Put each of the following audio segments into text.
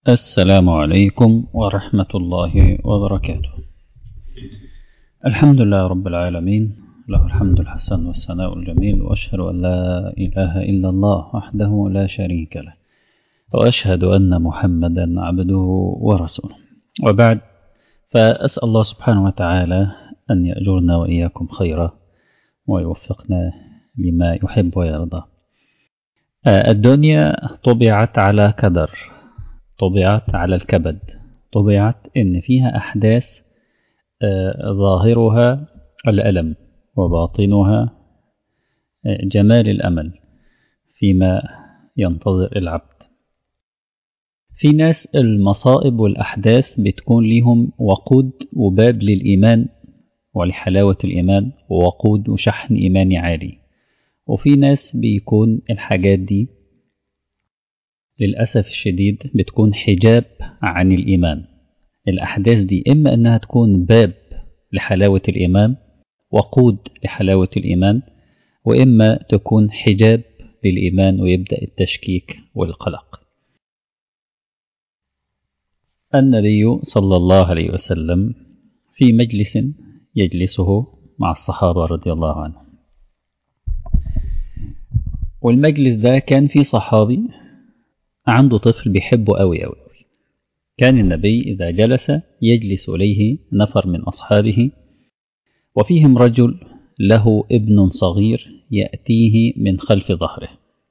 السلام عليكم ورحمة الله وبركاته الحمد لله رب العالمين له الحمد الحسن والثناء الجميل وأشهد أن لا إله إلا الله وحده لا شريك له وأشهد أن محمدا عبده ورسوله وبعد فأسأل الله سبحانه وتعالى أن يأجرنا وإياكم خيرا ويوفقنا لما يحب ويرضى الدنيا طبعت على كدر طبعت على الكبد طبعت إن فيها أحداث ظاهرها الألم وباطنها جمال الأمل فيما ينتظر العبد في ناس المصائب والأحداث بتكون ليهم وقود وباب للإيمان ولحلاوة الإيمان ووقود وشحن إيماني عالي وفي ناس بيكون الحاجات دي للأسف الشديد بتكون حجاب عن الإيمان الأحداث دي إما أنها تكون باب لحلاوة الإيمان وقود لحلاوة الإيمان وإما تكون حجاب للإيمان ويبدأ التشكيك والقلق النبي صلى الله عليه وسلم في مجلس يجلسه مع الصحابة رضي الله عنهم والمجلس ده كان في صحابي عنده طفل بيحبه قوي قوي كان النبي إذا جلس يجلس إليه نفر من أصحابه وفيهم رجل له ابن صغير يأتيه من خلف ظهره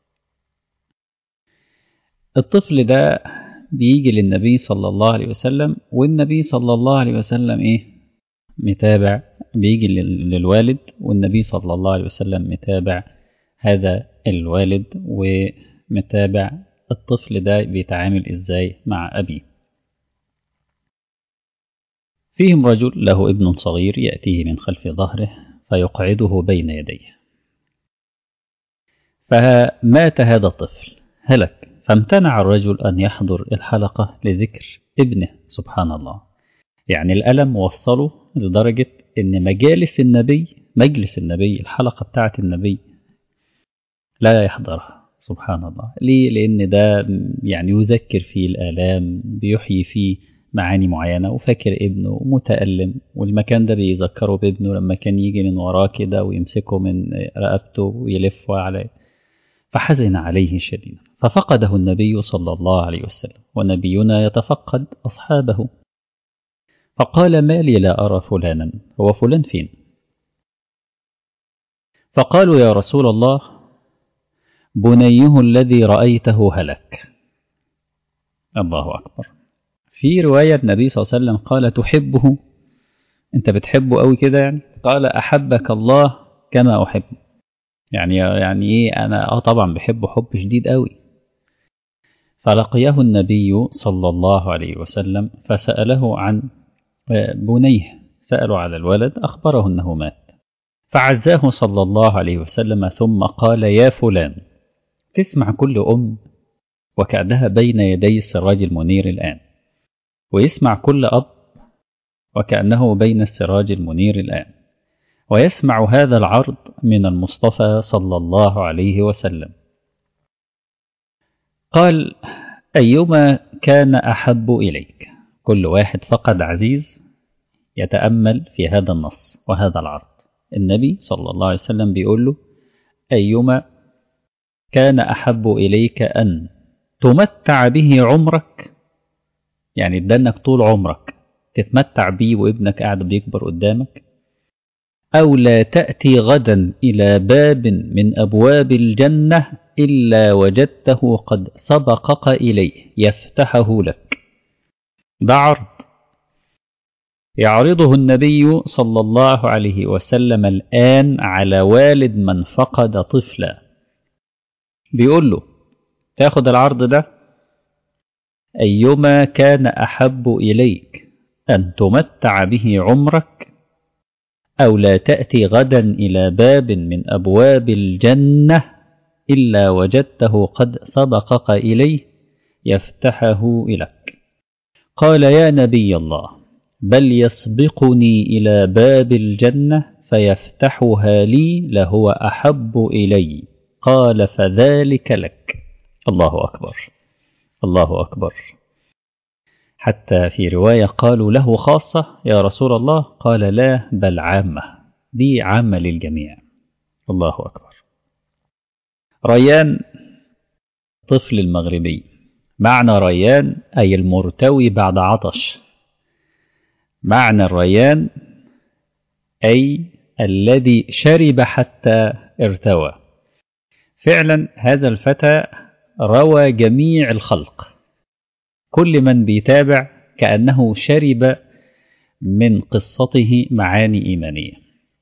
الطفل ده بيجي للنبي صلى الله عليه وسلم والنبي صلى الله عليه وسلم إيه متابع بيجي للوالد والنبي صلى الله عليه وسلم متابع هذا الوالد ومتابع الطفل ده بيتعامل ازاي مع أبيه فيهم رجل له ابن صغير يأتيه من خلف ظهره فيقعده بين يديه فمات هذا الطفل هلك فامتنع الرجل أن يحضر الحلقة لذكر ابنه سبحان الله يعني الألم وصله لدرجة أن مجالس النبي مجلس النبي الحلقة بتاعة النبي لا يحضرها سبحان الله ليه لأن ده يعني يذكر فيه الآلام بيحيي فيه معاني معينة وفاكر ابنه متألم والمكان ده بيذكره بابنه لما كان يجي من وراه كده ويمسكه من رقبته ويلفه عليه فحزن عليه شديدا ففقده النبي صلى الله عليه وسلم ونبينا يتفقد أصحابه فقال ما لي لا أرى فلانا هو فلان فين فقالوا يا رسول الله بنيه الذي رأيته هلك الله أكبر في رواية النبي صلى الله عليه وسلم قال تحبه أنت بتحبه قوي كده يعني قال أحبك الله كما أحب يعني يعني إيه أنا آه طبعا بحبه حب شديد قوي فلقيه النبي صلى الله عليه وسلم فسأله عن بنيه سأله على الولد أخبره أنه مات فعزاه صلى الله عليه وسلم ثم قال يا فلان تسمع كل أم وكأنها بين يدي السراج المنير الآن ويسمع كل أب وكأنه بين السراج المنير الآن ويسمع هذا العرض من المصطفى صلى الله عليه وسلم قال أيما كان أحب إليك كل واحد فقد عزيز يتأمل في هذا النص وهذا العرض النبي صلى الله عليه وسلم بيقول له أيما كان أحب إليك أن تمتع به عمرك يعني ادانك طول عمرك تتمتع بيه وابنك قاعد بيكبر قدامك أو لا تأتي غدا إلى باب من أبواب الجنة إلا وجدته قد سبقك إليه يفتحه لك ده عرض يعرضه النبي صلى الله عليه وسلم الآن على والد من فقد طفلا بيقول له تاخد العرض ده أيما كان أحب إليك أن تمتع به عمرك أو لا تأتي غدا إلى باب من أبواب الجنة إلا وجدته قد سبقك إليه يفتحه لك قال يا نبي الله بل يسبقني إلى باب الجنة فيفتحها لي لهو أحب إلي قال فذلك لك الله أكبر الله أكبر حتى في رواية قالوا له خاصة يا رسول الله قال لا بل عامة دي عامة للجميع الله أكبر ريان طفل المغربي معنى ريان أي المرتوي بعد عطش معنى الريان أي الذي شرب حتى ارتوى فعلا هذا الفتى روى جميع الخلق كل من بيتابع كأنه شرب من قصته معاني إيمانية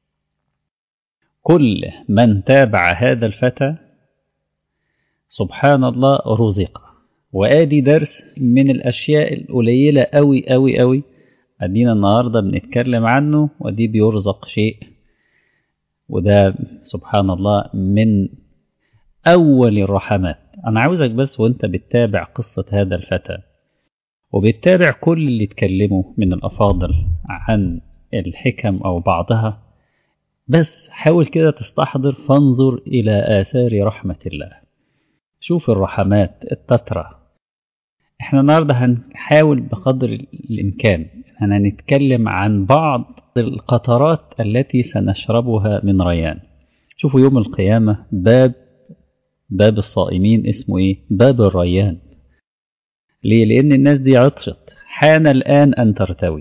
كل من تابع هذا الفتى سبحان الله رزق وآدي درس من الأشياء القليلة أوي أوي أوي أدينا النهاردة بنتكلم عنه ودي بيرزق شيء وده سبحان الله من أول الرحمات أنا عاوزك بس وأنت بتتابع قصة هذا الفتى وبتتابع كل اللي اتكلموا من الأفاضل عن الحكم أو بعضها بس حاول كده تستحضر فانظر إلى آثار رحمة الله شوف الرحمات التترى احنا النهاردة هنحاول بقدر الإمكان هنتكلم عن بعض القطرات التي سنشربها من ريان شوفوا يوم القيامة باب باب الصائمين اسمه ايه باب الريان ليه لأن الناس دي عطشت حان الآن أن ترتوي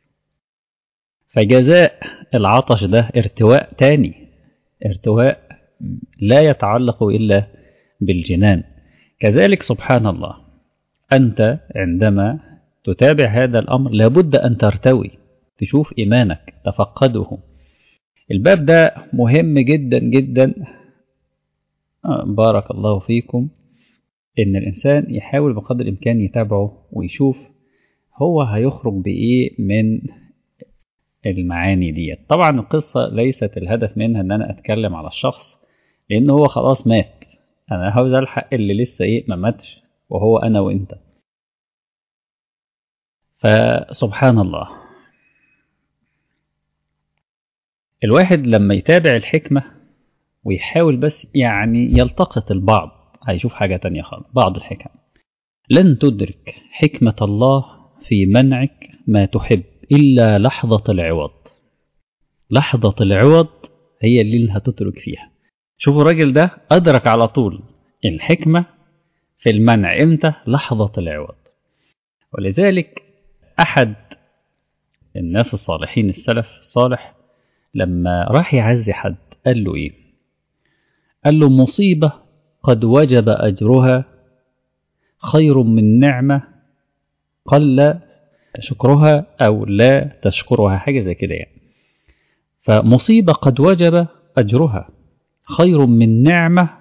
فجزاء العطش ده ارتواء تاني ارتواء لا يتعلق إلا بالجنان كذلك سبحان الله أنت عندما تتابع هذا الأمر لابد أن ترتوي تشوف إيمانك تفقده الباب ده مهم جدا جدا بارك الله فيكم إن الإنسان يحاول بقدر الإمكان يتابعه ويشوف هو هيخرج بإيه من المعاني ديت طبعا القصة ليست الهدف منها إن أنا أتكلم على الشخص لأن هو خلاص مات أنا عاوز ألحق اللي لسه إيه ما ماتش وهو أنا وأنت فسبحان الله الواحد لما يتابع الحكمة ويحاول بس يعني يلتقط البعض هيشوف حاجة تانية خالص بعض الحكم لن تدرك حكمة الله في منعك ما تحب إلا لحظة العوض لحظة العوض هي اللي هتترك فيها شوفوا الراجل ده أدرك على طول الحكمة في المنع إمتى لحظة العوض ولذلك أحد الناس الصالحين السلف الصالح لما راح يعزي حد قال له إيه قال له مصيبة قد وجب أجرها خير من نعمة قل شكرها أو لا تشكرها حاجة زي كده يعني فمصيبة قد وجب أجرها خير من نعمة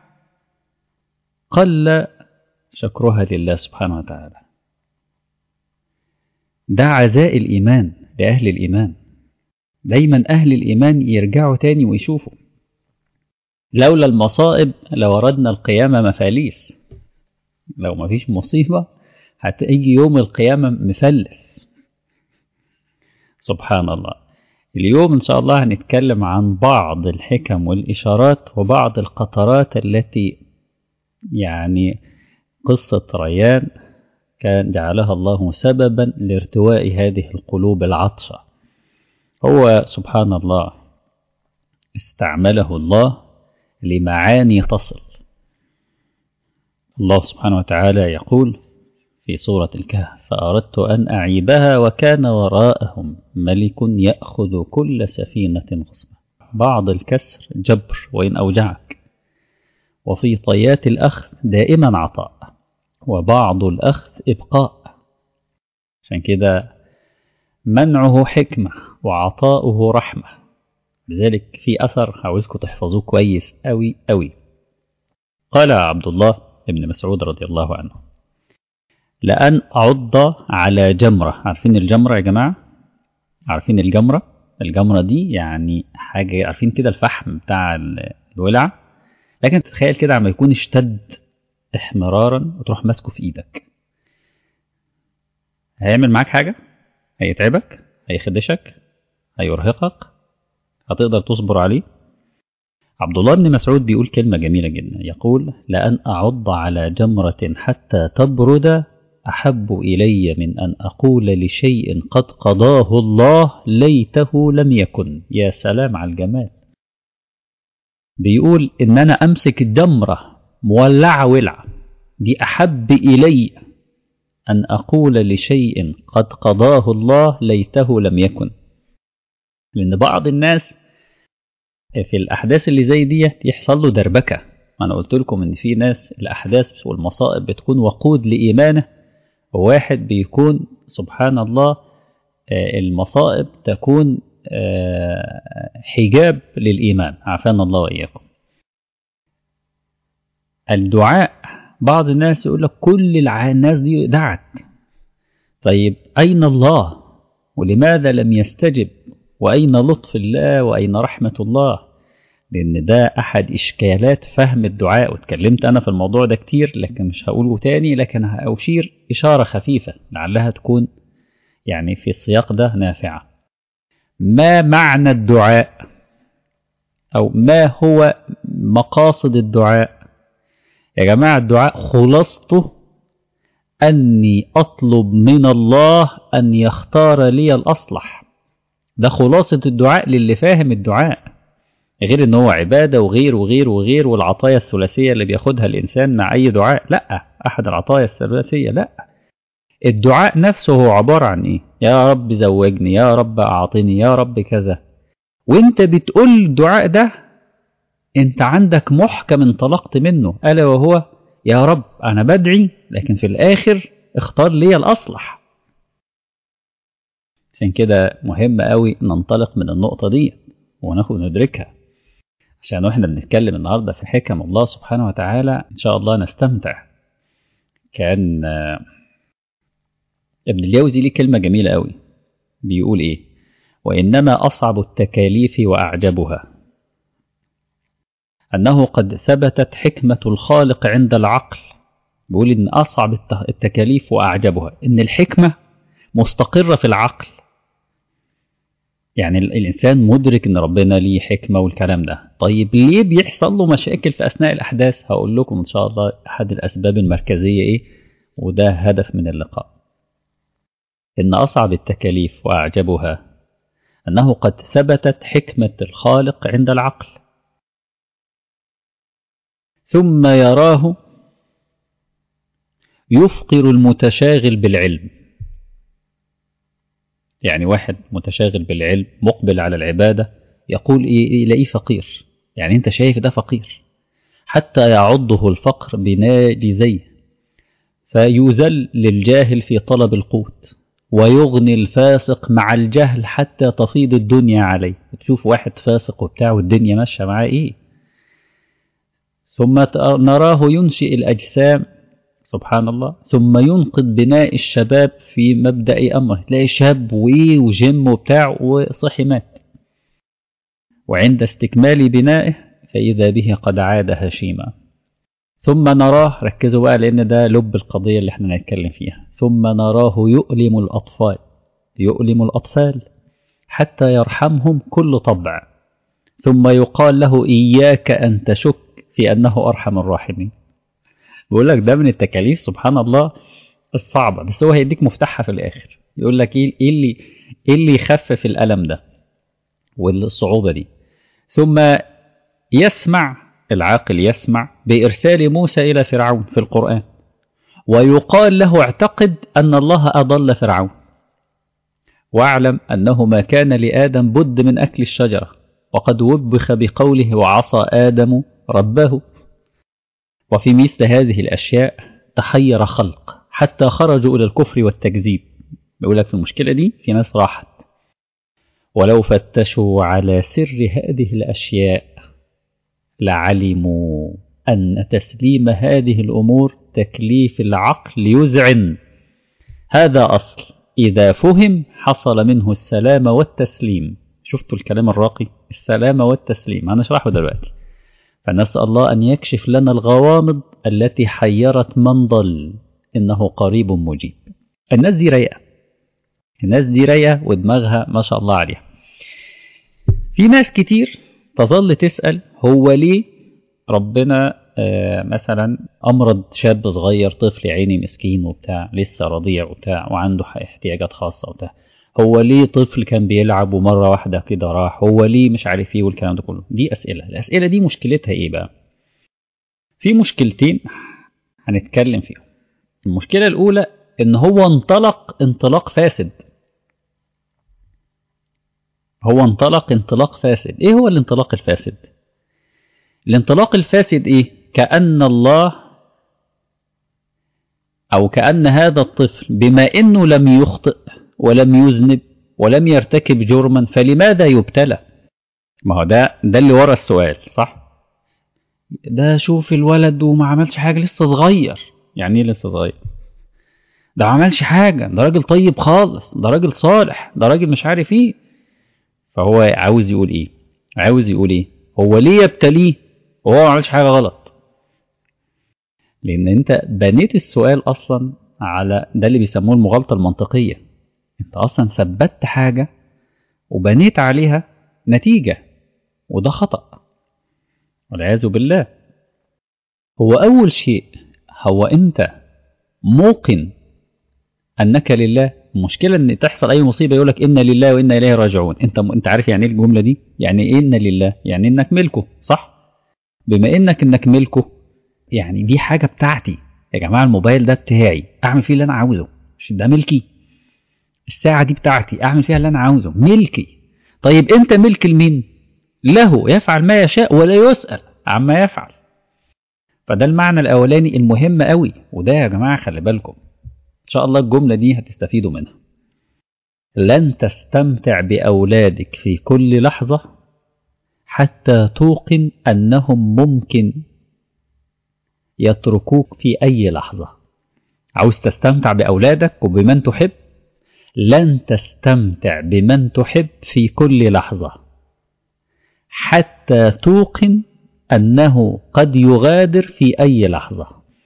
قل شكرها لله سبحانه وتعالى ده عزاء الإيمان لأهل الإيمان دايما أهل الإيمان يرجعوا تاني ويشوفوا لولا المصائب لوردنا القيامة مفاليس لو ما فيش مصيبة هتيجي يوم القيامة مفلس سبحان الله اليوم إن شاء الله هنتكلم عن بعض الحكم والإشارات وبعض القطرات التي يعني قصة ريان كان جعلها الله سببا لارتواء هذه القلوب العطشة هو سبحان الله استعمله الله لمعاني تصل الله سبحانه وتعالى يقول في سورة الكهف فأردت أن أعيبها وكان وراءهم ملك يأخذ كل سفينة غصبا بعض الكسر جبر وإن أوجعك وفي طيات الأخذ دائما عطاء وبعض الأخذ إبقاء عشان كده منعه حكمة وعطاؤه رحمة لذلك في أثر عاوزكم تحفظوه كويس أوي أوي قال عبد الله بن مسعود رضي الله عنه لأن أعض على جمرة عارفين الجمرة يا جماعة عارفين الجمرة الجمرة دي يعني حاجة عارفين كده الفحم بتاع الولع لكن تتخيل كده عما يكون اشتد احمرارا وتروح ماسكه في ايدك هيعمل معاك حاجة هيتعبك هيخدشك هيرهقك هتقدر تصبر عليه عبد الله بن مسعود بيقول كلمة جميلة جدا يقول لأن أعض على جمرة حتى تبرد أحب إلي من أن أقول لشيء قد قضاه الله ليته لم يكن يا سلام على الجمال بيقول إن أنا أمسك الجمرة مولعة ولعة دي أحب إلي أن أقول لشيء قد قضاه الله ليته لم يكن لأن بعض الناس في الأحداث اللي زي دي يحصل له دربكة أنا قلت لكم إن في ناس الأحداث والمصائب بتكون وقود لإيمانه وواحد بيكون سبحان الله المصائب تكون حجاب للإيمان عافانا الله وإياكم الدعاء بعض الناس يقول لك كل الناس دي دعت طيب أين الله ولماذا لم يستجب وأين لطف الله وأين رحمة الله لأن ده أحد إشكالات فهم الدعاء واتكلمت أنا في الموضوع ده كتير لكن مش هقوله تاني لكن هأشير إشارة خفيفة لعلها تكون يعني في السياق ده نافعة ما معنى الدعاء أو ما هو مقاصد الدعاء يا جماعة الدعاء خلاصته أني أطلب من الله أن يختار لي الأصلح ده خلاصة الدعاء للي فاهم الدعاء غير ان هو عبادة وغير وغير وغير والعطايا الثلاثية اللي بياخدها الإنسان مع أي دعاء لا أحد العطايا الثلاثية لا الدعاء نفسه هو عبارة عن إيه يا رب زوجني يا رب أعطني يا رب كذا وانت بتقول الدعاء ده انت عندك محكم انطلقت منه ألا وهو يا رب أنا بدعي لكن في الآخر اختار لي الأصلح عشان كده مهم قوي ننطلق من النقطة دي وناخد ندركها عشان واحنا بنتكلم النهاردة في حكم الله سبحانه وتعالى إن شاء الله نستمتع كان ابن الجوزي ليه كلمة جميلة قوي بيقول إيه وإنما أصعب التكاليف وأعجبها أنه قد ثبتت حكمة الخالق عند العقل بيقول إن أصعب التكاليف وأعجبها إن الحكمة مستقرة في العقل يعني الإنسان مدرك إن ربنا ليه حكمة والكلام ده طيب ليه بيحصل له مشاكل في أثناء الأحداث هقول لكم إن شاء الله أحد الأسباب المركزية إيه وده هدف من اللقاء إن أصعب التكاليف وأعجبها أنه قد ثبتت حكمة الخالق عند العقل ثم يراه يفقر المتشاغل بالعلم يعني واحد متشاغل بالعلم مقبل على العبادة يقول إيه يلاقيه فقير يعني أنت شايف ده فقير حتى يعضه الفقر بناجزيه فيذل للجاهل في طلب القوت ويغني الفاسق مع الجهل حتى تفيض الدنيا عليه تشوف واحد فاسق وبتاع والدنيا ماشية معاه إيه ثم نراه ينشئ الأجسام سبحان الله ثم ينقذ بناء الشباب في مبدأ أمره تلاقي شاب وإيه وجيم وبتاع وصحي مات وعند استكمال بنائه فإذا به قد عاد هشيما ثم نراه ركزوا بقى لأن ده لب القضية اللي احنا نتكلم فيها ثم نراه يؤلم الأطفال يؤلم الأطفال حتى يرحمهم كل طبع ثم يقال له إياك أن تشك في أنه أرحم الراحمين بيقول لك ده من التكاليف سبحان الله الصعبة بس هو هيديك مفتاحها في الآخر يقول لك إيه اللي إيه اللي يخفف الألم ده والصعوبة دي ثم يسمع العاقل يسمع بإرسال موسى إلى فرعون في القرآن ويقال له اعتقد أن الله أضل فرعون واعلم أنه ما كان لآدم بد من أكل الشجرة وقد وبخ بقوله وعصى آدم ربه وفي مثل هذه الأشياء تحير خلق حتى خرجوا إلى الكفر والتكذيب بيقول لك في المشكلة دي في ناس راحت ولو فتشوا على سر هذه الأشياء لعلموا أن تسليم هذه الأمور تكليف العقل يزعن هذا أصل إذا فهم حصل منه السلام والتسليم شفتوا الكلام الراقي السلام والتسليم أنا أشرحه دلوقتي فنسأل الله أن يكشف لنا الغوامض التي حيرت من ضل إنه قريب مجيب الناس دي رايقة الناس دي رايقة ودماغها ما شاء الله عليها في ناس كتير تظل تسأل هو ليه ربنا آه، مثلا امرض شاب صغير طفل يا عيني مسكين وبتاع لسه رضيع وبتاع وعنده احتياجات خاصه وبتاع هو ليه طفل كان بيلعب ومره واحده كده راح هو ليه مش عارف ايه والكلام ده كله دي اسئله الاسئله دي مشكلتها ايه بقى في مشكلتين هنتكلم فيهم المشكله الاولى ان هو انطلق انطلاق فاسد هو انطلق انطلاق فاسد ايه هو الانطلاق الفاسد الانطلاق الفاسد ايه كأن الله او كأن هذا الطفل بما انه لم يخطئ ولم يذنب ولم يرتكب جرما فلماذا يبتلى ما هو ده ده اللي ورا السؤال صح ده شوف الولد وما عملش حاجة لسه صغير يعني ايه لسه صغير ده ما عملش حاجة ده راجل طيب خالص ده راجل صالح ده راجل مش عارف ايه فهو عاوز يقول ايه عاوز يقول ايه هو ليه يبتليه وهو ما عملش حاجة غلط لان انت بنيت السؤال اصلا على ده اللي بيسموه المغالطة المنطقية انت اصلا ثبتت حاجة وبنيت عليها نتيجة وده خطأ والعياذ بالله هو اول شيء هو انت موقن انك لله المشكله ان تحصل اي مصيبه يقول لك انا لله وانا اليه راجعون انت انت عارف يعني ايه الجمله دي يعني ايه انا لله يعني انك ملكه صح بما انك انك ملكه يعني دي حاجه بتاعتي يا جماعه الموبايل ده بتاعي اعمل فيه اللي انا عاوزه مش ده ملكي الساعه دي بتاعتي اعمل فيها اللي انا عاوزه ملكي طيب انت ملك لمين له يفعل ما يشاء ولا يسأل عما يفعل فده المعنى الأولاني المهم قوي وده يا جماعة خلي بالكم إن شاء الله الجملة دي هتستفيدوا منها لن تستمتع بأولادك في كل لحظة حتى توقن أنهم ممكن يتركوك في أي لحظة عاوز تستمتع بأولادك وبمن تحب لن تستمتع بمن تحب في كل لحظة حتى توقن أنه قد يغادر في أي لحظة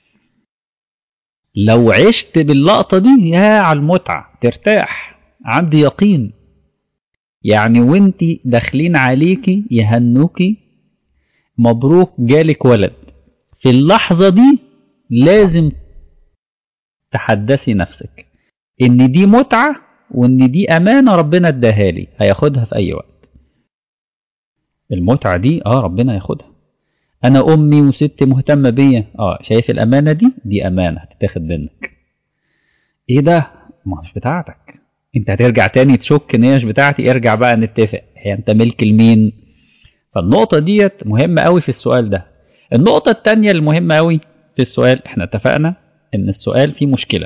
لو عشت باللقطة دي يا على المتعة ترتاح عندي يقين يعني وانتي داخلين عليكي يهنوكي مبروك جالك ولد في اللحظة دي لازم تحدثي نفسك ان دي متعة وان دي امانة ربنا اداها لي هياخدها في اي وقت المتعة دي اه ربنا ياخدها انا امي وستي مهتمة بيا اه شايف الامانة دي دي امانة هتتاخد منك ايه ده ما مش بتاعتك انت هترجع تاني تشك ان هي مش بتاعتي ارجع بقى نتفق هي انت ملك لمين فالنقطة ديت مهمة قوي في السؤال ده النقطة التانية المهمة قوي في السؤال احنا اتفقنا ان السؤال فيه مشكلة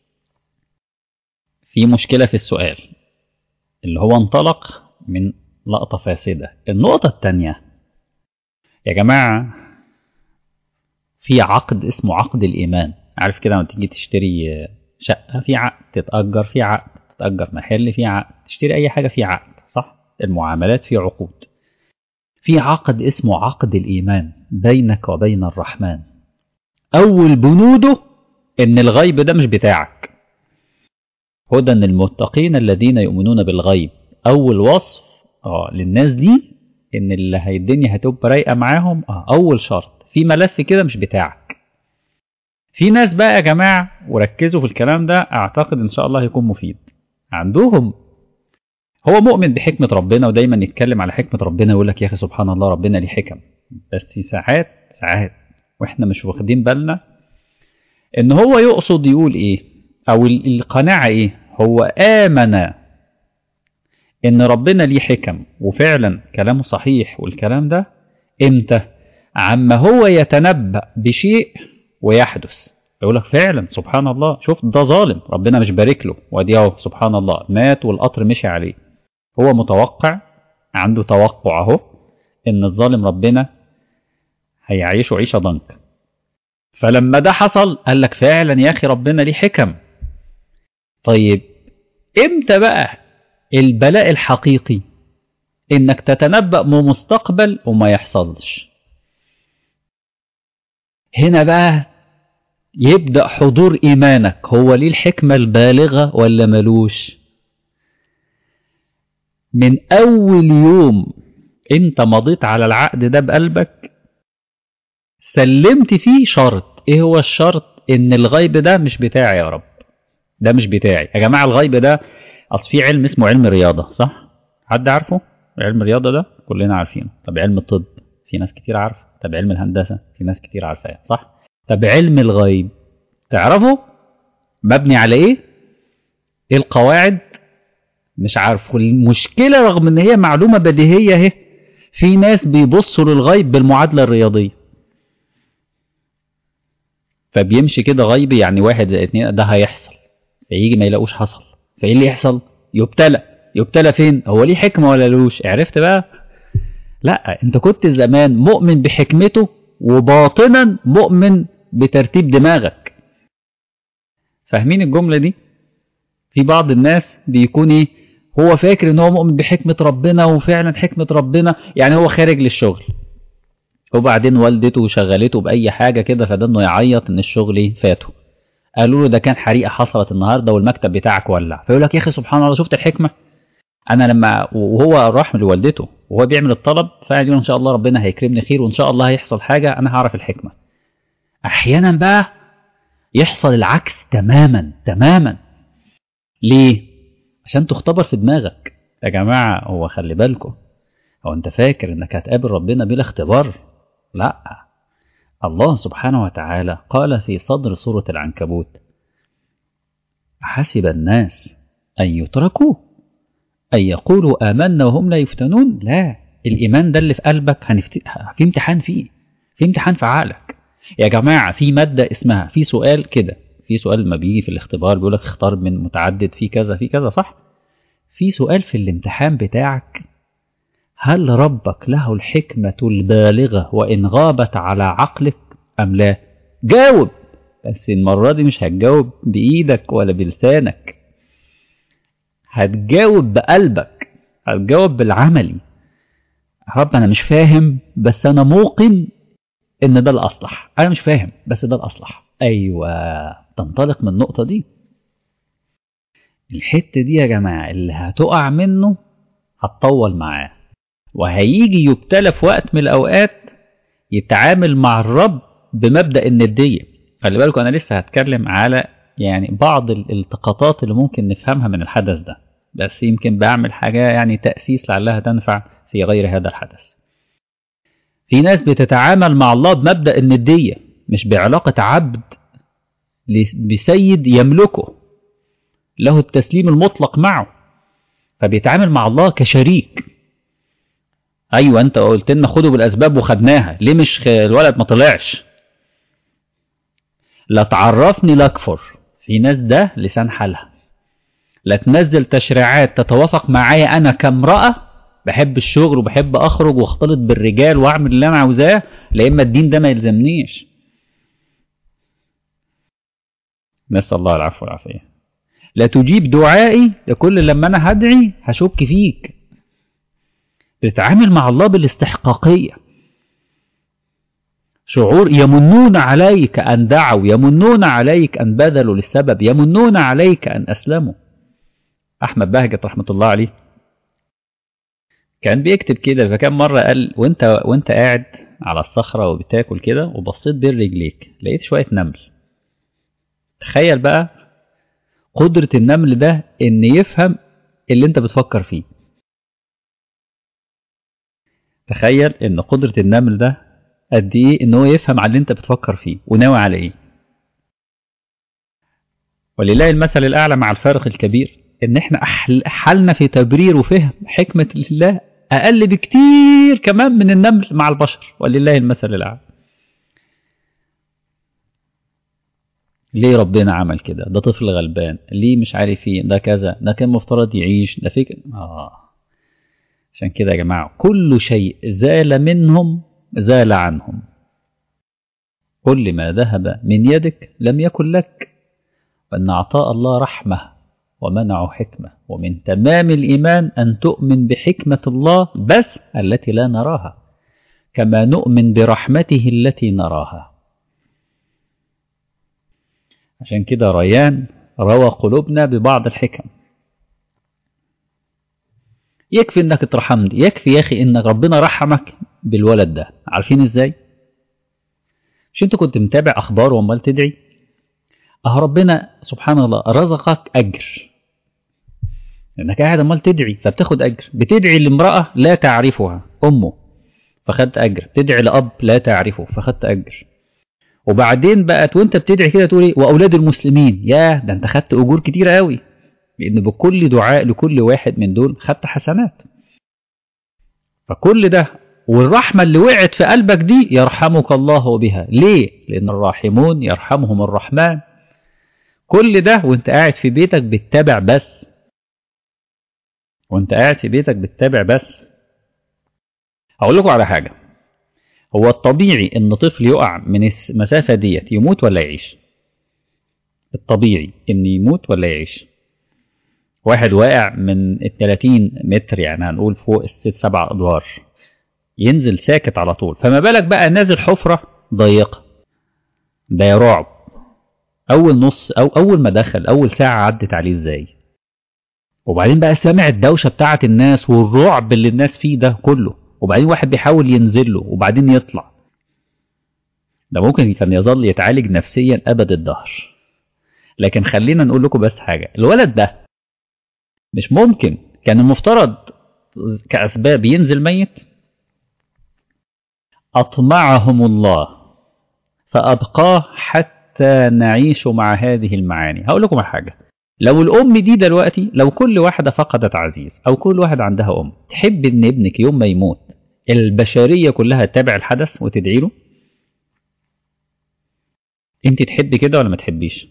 في مشكلة في السؤال اللي هو انطلق من لقطة فاسدة النقطة التانية يا جماعة في عقد اسمه عقد الإيمان عارف كده لما تيجي تشتري شقة في عقد تتأجر في عقد تتأجر محل في عقد تشتري أي حاجة في عقد صح المعاملات في عقود في عقد اسمه عقد الإيمان بينك وبين الرحمن أول بنوده إن الغيب ده مش بتاعك هدى المتقين الذين يؤمنون بالغيب أول وصف اه للناس دي إن اللي هي الدنيا هتبقى رايقة معاهم اه أول شرط في ملف كده مش بتاعك في ناس بقى يا جماعة وركزوا في الكلام ده أعتقد إن شاء الله هيكون مفيد عندهم هو مؤمن بحكمة ربنا ودايما يتكلم على حكمة ربنا ويقول لك يا أخي سبحان الله ربنا ليه حكم بس ساعات ساعات واحنا مش واخدين بالنا ان هو يقصد يقول ايه او القناعة ايه هو آمن ان ربنا ليه حكم وفعلا كلامه صحيح والكلام ده امتى عما هو يتنبأ بشيء ويحدث يقول لك فعلا سبحان الله شوف ده ظالم ربنا مش بارك له وادي اهو سبحان الله مات والقطر مشي عليه هو متوقع عنده توقع اهو ان الظالم ربنا هيعيشه عيشه ضنك فلما ده حصل قال لك فعلا يا اخي ربنا ليه حكم طيب امتى بقى البلاء الحقيقي انك تتنبأ بمستقبل وما يحصلش هنا بقى يبدأ حضور إيمانك هو ليه الحكمة البالغة ولا ملوش من أول يوم أنت مضيت على العقد ده بقلبك سلمت فيه شرط ايه هو الشرط ان الغيب ده مش بتاعي يا رب ده مش بتاعي يا جماعه الغيب ده اصل في علم اسمه علم الرياضه صح حد عارفه علم الرياضه ده كلنا عارفينه طب علم الطب في ناس كتير عارفه طب علم الهندسه في ناس كتير عارفاه صح طب علم الغيب تعرفه مبني على ايه ايه القواعد مش عارف المشكله رغم ان هي معلومه بديهيه اهي في ناس بيبصوا للغيب بالمعادله الرياضيه فبيمشي كده غيب يعني واحد زائد اتنين ده هيحصل فيجي ما يلاقوش حصل فايه اللي يحصل يبتلى يبتلى فين هو ليه حكمه ولا لوش عرفت بقى لا انت كنت زمان مؤمن بحكمته وباطنا مؤمن بترتيب دماغك فاهمين الجمله دي في بعض الناس بيكون ايه هو فاكر ان هو مؤمن بحكمه ربنا وفعلا حكمه ربنا يعني هو خارج للشغل وبعدين والدته شغلته باي حاجه كده فده انه يعيط ان الشغل ايه فاته قالوا له ده كان حريقه حصلت النهارده والمكتب بتاعك ولع فيقول لك يا اخي سبحان الله شفت الحكمه انا لما وهو راح لوالدته وهو بيعمل الطلب فقعد يقول ان شاء الله ربنا هيكرمني خير وان شاء الله هيحصل حاجه انا هعرف الحكمه احيانا بقى يحصل العكس تماما تماما ليه عشان تختبر في دماغك يا جماعه هو خلي بالكم هو انت فاكر انك هتقابل ربنا بلا اختبار لا الله سبحانه وتعالى قال في صدر سورة العنكبوت حسب الناس أن يتركوا أن يقولوا آمنا وهم لا يفتنون لا الإيمان ده اللي في قلبك هنفت... في امتحان فيه في امتحان في عقلك يا جماعة في مادة اسمها في سؤال كده في سؤال ما بيجي في الاختبار بيقول لك اختار من متعدد في كذا في كذا صح في سؤال في الامتحان بتاعك هل ربك له الحكمة البالغة وإن غابت على عقلك أم لا جاوب بس المرة دي مش هتجاوب بإيدك ولا بلسانك هتجاوب بقلبك هتجاوب بالعملي رب أنا مش فاهم بس أنا موقن إن ده الأصلح أنا مش فاهم بس ده الأصلح أيوة تنطلق من النقطة دي الحتة دي يا جماعة اللي هتقع منه هتطول معاه وهيجي يبتلى في وقت من الأوقات يتعامل مع الرب بمبدأ الندية خلي بالكم أنا لسه هتكلم على يعني بعض الالتقاطات اللي ممكن نفهمها من الحدث ده بس يمكن بعمل حاجة يعني تأسيس لعلها تنفع في غير هذا الحدث في ناس بتتعامل مع الله بمبدأ الندية مش بعلاقة عبد بسيد يملكه له التسليم المطلق معه فبيتعامل مع الله كشريك ايوه انت قلت لنا خدوا بالاسباب وخدناها ليه مش الولد ما طلعش لا تعرفني لا اكفر في ناس ده لسان حالها لا تنزل تشريعات تتوافق معايا انا كامراه بحب الشغل وبحب اخرج واختلط بالرجال واعمل اللي انا عاوزاه لا اما الدين ده ما يلزمنيش نسال الله العفو والعافيه لا تجيب دعائي لكل لما انا هدعي هشك فيك بتتعامل مع الله بالاستحقاقية شعور يمنون عليك أن دعوا يمنون عليك أن بذلوا للسبب يمنون عليك أن أسلموا أحمد بهجت رحمة الله عليه كان بيكتب كده فكان مرة قال وانت, وانت قاعد على الصخرة وبتاكل كده وبصيت بين رجليك لقيت شوية نمل تخيل بقى قدرة النمل ده ان يفهم اللي انت بتفكر فيه تخيل ان قدرة النمل ده قد ايه ان هو يفهم على اللي انت بتفكر فيه وناوي على ايه ولله المثل الاعلى مع الفارق الكبير ان احنا حالنا في تبرير وفهم حكمة الله اقل بكتير كمان من النمل مع البشر ولله المثل الاعلى ليه ربنا عمل كده ده طفل غلبان ليه مش عارف ايه ده كذا ده كان مفترض يعيش ده فكر اه عشان كده يا جماعة كل شيء زال منهم زال عنهم كل ما ذهب من يدك لم يكن لك وأن عطاء الله رحمة ومنع حكمة ومن تمام الإيمان أن تؤمن بحكمة الله بس التي لا نراها كما نؤمن برحمته التي نراها عشان كده ريان روى قلوبنا ببعض الحكم يكفي انك اترحمت يكفي يا اخي ان ربنا رحمك بالولد ده عارفين ازاي مش انت كنت متابع اخبار وامال تدعي اه ربنا سبحان الله رزقك اجر لانك قاعد امال تدعي فبتاخد اجر بتدعي لامراه لا تعرفها امه فخدت اجر تدعي لاب لا تعرفه فخدت اجر وبعدين بقت وانت بتدعي كده تقول ايه واولاد المسلمين يا ده انت خدت اجور كتير قوي لان بكل دعاء لكل واحد من دول خدت حسنات فكل ده والرحمة اللي وقعت في قلبك دي يرحمك الله بها ليه؟ لأن الراحمون يرحمهم الرحمن كل ده وانت قاعد في بيتك بتتابع بس وانت قاعد في بيتك بتتابع بس هقول لكم على حاجة هو الطبيعي ان طفل يقع من المسافة ديت يموت ولا يعيش الطبيعي ان يموت ولا يعيش واحد واقع من ال 30 متر يعني هنقول فوق الست سبع ادوار ينزل ساكت على طول فما بالك بقى نازل حفرة ضيقة ده رعب أول نص أو أول ما دخل أول ساعة عدت عليه إزاي وبعدين بقى سامع الدوشة بتاعة الناس والرعب اللي الناس فيه ده كله وبعدين واحد بيحاول ينزل له وبعدين يطلع ده ممكن كان يظل يتعالج نفسيا أبد الدهر لكن خلينا نقول لكم بس حاجة الولد ده مش ممكن كان المفترض كأسباب ينزل ميت أطمعهم الله فأبقاه حتى نعيش مع هذه المعاني هقول لكم على حاجة لو الأم دي دلوقتي لو كل واحدة فقدت عزيز أو كل واحد عندها أم تحب إن ابنك يوم ما يموت البشرية كلها تتابع الحدث وتدعي له أنت تحبي كده ولا ما تحبيش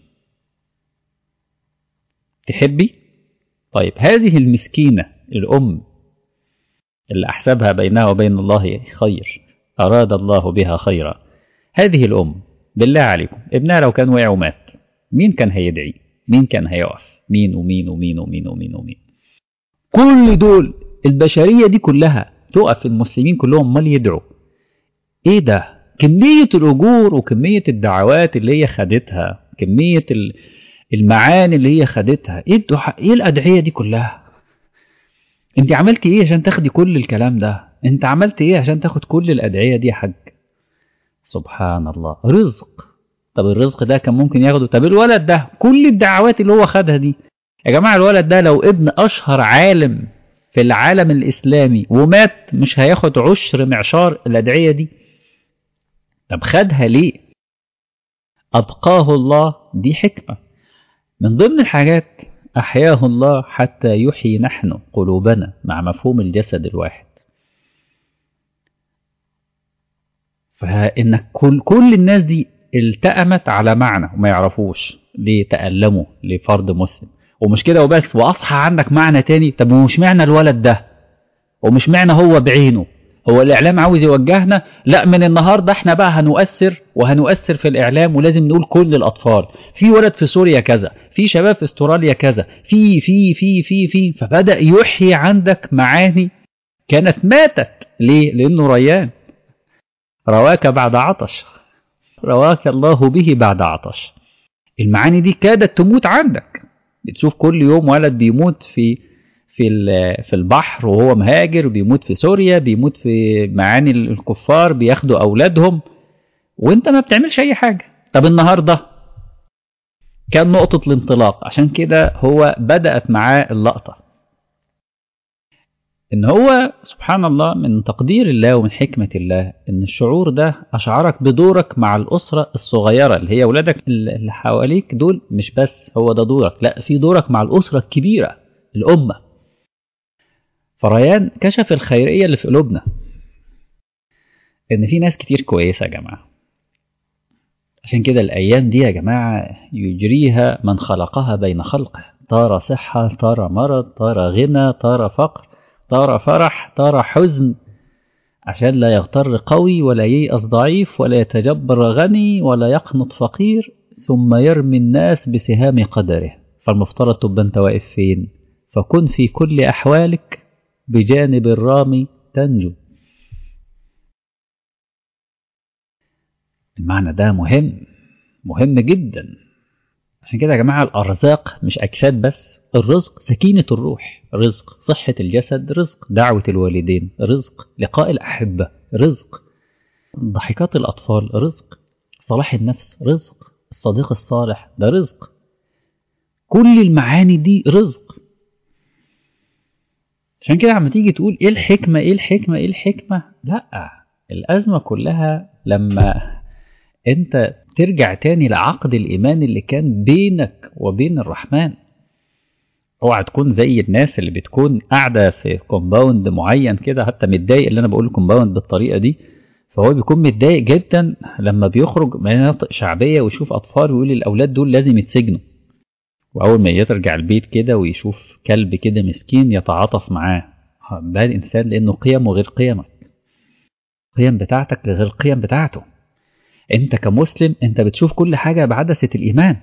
تحبي طيب هذه المسكينة الأم اللي أحسبها بينها وبين الله خير أراد الله بها خيرا هذه الأم بالله عليكم ابنها لو كان وقع ومات مين كان هيدعي مين كان هيقف مين ومين ومين ومين ومين ومين كل دول البشرية دي كلها تقف المسلمين كلهم مال يدعوا ايه ده كمية الأجور وكمية الدعوات اللي هي خدتها كمية المعاني اللي هي خدتها ايه الدعاء ايه الأدعية دي كلها انت عملتي ايه عشان تاخدي كل الكلام ده انت عملت ايه عشان تاخد كل الادعيه دي يا حاج سبحان الله رزق طب الرزق ده كان ممكن ياخده طب الولد ده كل الدعوات اللي هو خدها دي يا جماعه الولد ده لو ابن اشهر عالم في العالم الاسلامي ومات مش هياخد عشر معشار الادعيه دي طب خدها ليه ابقاه الله دي حكمه من ضمن الحاجات احياه الله حتى يحيي نحن قلوبنا مع مفهوم الجسد الواحد فانك كل كل الناس دي التأمت على معنى وما يعرفوش ليه تألموا لفرد مسلم ومش كده وبس واصحى عنك معنى تاني طب ومش معنى الولد ده ومش معنى هو بعينه هو الاعلام عاوز يوجهنا لا من النهارده احنا بقى هنؤثر وهنؤثر في الاعلام ولازم نقول كل الاطفال في ولد في سوريا كذا في شباب في استراليا كذا في في في في في فبدا يحيي عندك معاني كانت ماتت ليه لانه ريان رواك بعد عطش رواك الله به بعد عطش المعاني دي كادت تموت عندك بتشوف كل يوم ولد بيموت في في في البحر وهو مهاجر بيموت في سوريا بيموت في معاني الكفار بياخدوا اولادهم وانت ما بتعملش اي حاجه طب النهارده كان نقطه الانطلاق عشان كده هو بدات معاه اللقطه ان هو سبحان الله من تقدير الله ومن حكمة الله ان الشعور ده اشعرك بدورك مع الاسرة الصغيرة اللي هي اولادك اللي حواليك دول مش بس هو ده دورك لا في دورك مع الاسرة الكبيرة الامة فريان كشف الخيرية اللي في قلوبنا ان في ناس كتير كويسة يا جماعة عشان كده الايام دي يا جماعة يجريها من خلقها بين خلقه طار صحة طار مرض طار غنى طار فقر طار فرح طار حزن عشان لا يغتر قوي ولا ييأس ضعيف ولا يتجبر غني ولا يقنط فقير ثم يرمي الناس بسهام قدره فالمفترض تبقى انت واقف فين فكن في كل أحوالك بجانب الرامي تنجو المعنى ده مهم مهم جدا عشان كده يا جماعة الأرزاق مش أجساد بس الرزق سكينة الروح رزق صحة الجسد رزق دعوة الوالدين رزق لقاء الأحبة رزق ضحكات الأطفال رزق صلاح النفس رزق الصديق الصالح ده رزق كل المعاني دي رزق عشان كده عم تيجي تقول ايه الحكمة ايه الحكمة ايه الحكمة لا الأزمة كلها لما انت ترجع تاني لعقد الإيمان اللي كان بينك وبين الرحمن اوعى تكون زي الناس اللي بتكون قاعدة في كومباوند معين كده حتى متضايق اللي انا بقول كومباوند بالطريقة دي فهو بيكون متضايق جدا لما بيخرج مناطق شعبية ويشوف أطفال ويقول الأولاد دول لازم يتسجنوا وأول ما يرجع البيت كده ويشوف كلب كده مسكين يتعاطف معاه ده الإنسان لأنه قيمه غير قيمك القيم بتاعتك غير القيم بتاعته أنت كمسلم أنت بتشوف كل حاجة بعدسة الإيمان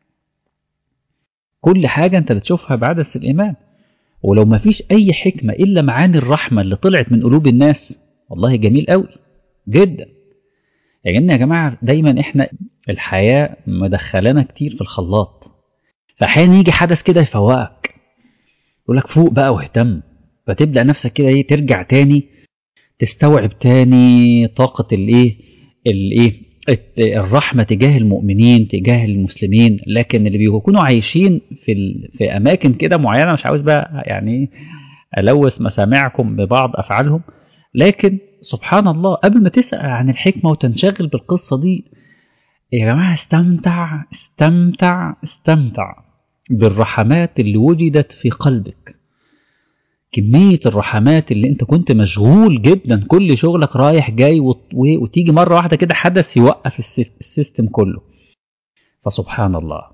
كل حاجة أنت بتشوفها بعدسة الإيمان ولو ما فيش أي حكمة إلا معاني الرحمة اللي طلعت من قلوب الناس والله جميل قوي جدا يعني يا جماعة دايما احنا الحياة مدخلانا كتير في الخلاط فأحيانا يجي حدث كده يفوقك يقول لك فوق بقى واهتم فتبدأ نفسك كده ايه ترجع تاني تستوعب تاني طاقة الايه الايه الرحمة تجاه المؤمنين تجاه المسلمين لكن اللي بيكونوا عايشين في ال... في أماكن كده معينة مش عاوز بقى يعني ألوث مسامعكم ببعض أفعالهم لكن سبحان الله قبل ما تسأل عن الحكمة وتنشغل بالقصة دي يا جماعة استمتع استمتع استمتع بالرحمات اللي وجدت في قلبك كمية الرحمات اللي انت كنت مشغول جدا كل شغلك رايح جاي وتيجي مرة واحدة كده حدث يوقف السيستم كله فسبحان الله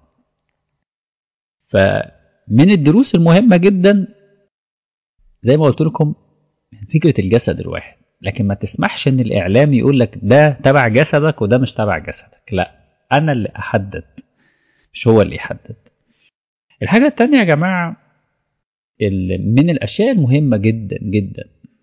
فمن الدروس المهمة جدا زي ما قلت لكم فكرة الجسد الواحد لكن ما تسمحش ان الاعلام يقول لك ده تبع جسدك وده مش تبع جسدك لا انا اللي احدد مش هو اللي يحدد الحاجة التانية يا جماعة من الاشياء المهمة جدا جدا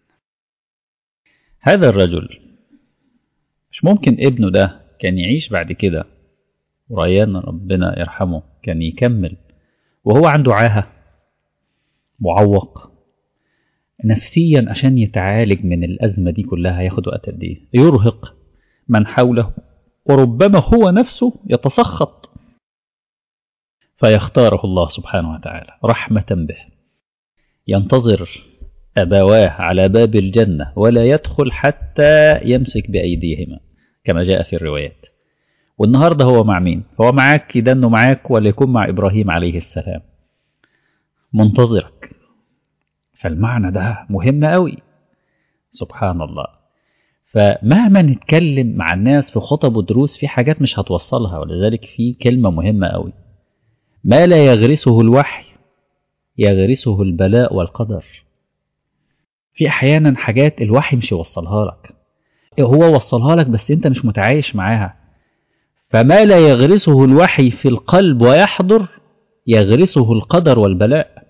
هذا الرجل مش ممكن ابنه ده كان يعيش بعد كده وريان ربنا يرحمه كان يكمل وهو عنده عاهة معوق نفسيا عشان يتعالج من الأزمة دي كلها هياخد وقت قد إيه؟ يرهق من حوله وربما هو نفسه يتسخط فيختاره الله سبحانه وتعالى رحمة به ينتظر أبواه على باب الجنة ولا يدخل حتى يمسك بأيديهما كما جاء في الروايات والنهاردة هو مع مين؟ هو معاك يدنه معاك ولا يكون مع إبراهيم عليه السلام منتظرك فالمعنى ده مهم قوي سبحان الله فمهما نتكلم مع الناس في خطب ودروس في حاجات مش هتوصلها ولذلك في كلمة مهمة قوي ما لا يغرسه الوحي يغرسه البلاء والقدر في أحيانا حاجات الوحي مش يوصلها لك هو وصلها لك بس انت مش متعايش معاها فما لا يغرسه الوحي في القلب ويحضر يغرسه القدر والبلاء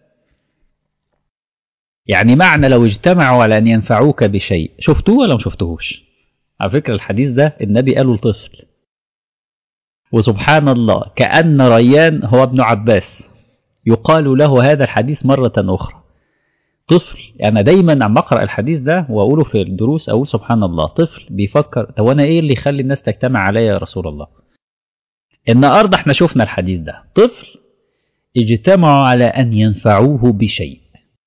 يعني معنى لو اجتمعوا على أن ينفعوك بشيء شفتوه ولا ما شفتوهوش على فكرة الحديث ده النبي قاله لطفل وسبحان الله كأن ريان هو ابن عباس يقال له هذا الحديث مرة أخرى طفل أنا يعني دايما عم أقرأ الحديث ده وأقوله في الدروس أقول سبحان الله طفل بيفكر طب أنا إيه اللي يخلي الناس تجتمع عليا يا رسول الله النهاردة احنا شفنا الحديث ده طفل اجتمعوا على أن ينفعوه بشيء